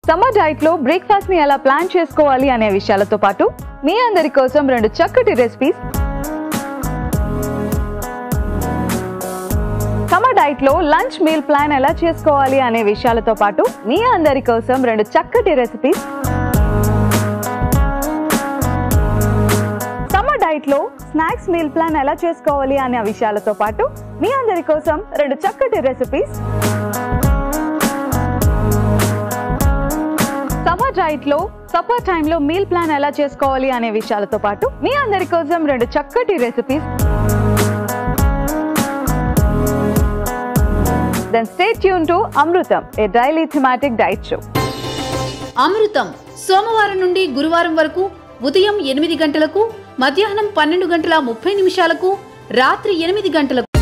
summer diet లో breakfast ని ఎలా ప్లాన్ చేసుకోవాలి అనే విషయాలతో పాటు మీ అందరి కోసం రెండు చక్కటి రెసిపీస్ సమ్మర్ డైట్ లో లంచ్ మీల్ ప్లాన్ ఎలా చేసుకోవాలి అనే విషయాలతో పాటు మీ అందరి కోసం రెండు చక్కటి రెసిపీస్ సమ్మర్ డైట్ లో స్నాక్స్ మీల్ ప్లాన్ ఎలా చేసుకోవాలి అనే విషయాలతో పాటు మీ అందరి కోసం రెండు చక్కటి రెసిపీస్ సమ్మర్ డైట్ లో సప్పర్ టైంలో మీల్ ప్లాన్ ఎలా చేసుకోవాలి అనే విషయాలతో పాటు మీ అందరి కోసం రెండు చక్కటి recipes then stay tune to Amrutham a daily thematic diet show Amrutham సోమవారం నుండి గురువారం వరకు ఉదయం ఎనిమిది గంటలకు మధ్యాహ్నం పన్నెండు గంటల ముప్పై నిమిషాలకు రాత్రి ఎనిమిది గంటలకు